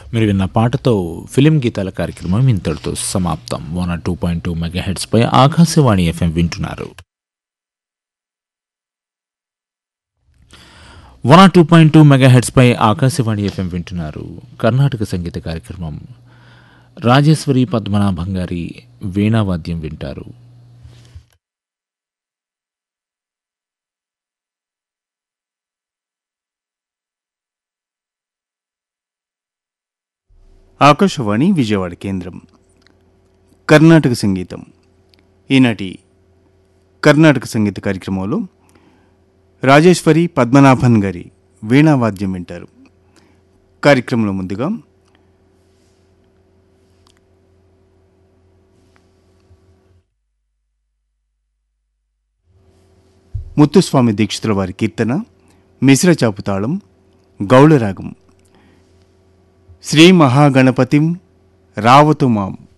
మీరు విన్న పాటతో ఫిలిం గీతాల కార్యక్రమం ఇంతటితో సమాప్తం one two point two mega పై ఆకాశవాణి ఎఫ్ఎం వింటున్నారు one two point two mega పై ఆకాశవాణి ఎఫ్ఎం వింటున్నారు కర్ణాటక సంగీత కార్యక్రమం రాజేశ్వరి పద్మనాభం గారి వీణావాద్యం వింటారు ఆకాశవాణి విజయవాడ కేంద్రం కర్ణాటక సంగీతం ఈనాటి కర్ణాటక సంగీత కార్యక్రమంలో రాజేశ్వరి పద్మనాభన్ గారి వీణావాద్యం వింటారు కార్యక్రమంలో ముందుగా ముత్తుస్వామి దీక్షితుల వారి కీర్తన మిశ్ర చాపుతాళం గౌళరాగం శ్రీ మహాగణపతిం రావతు మాం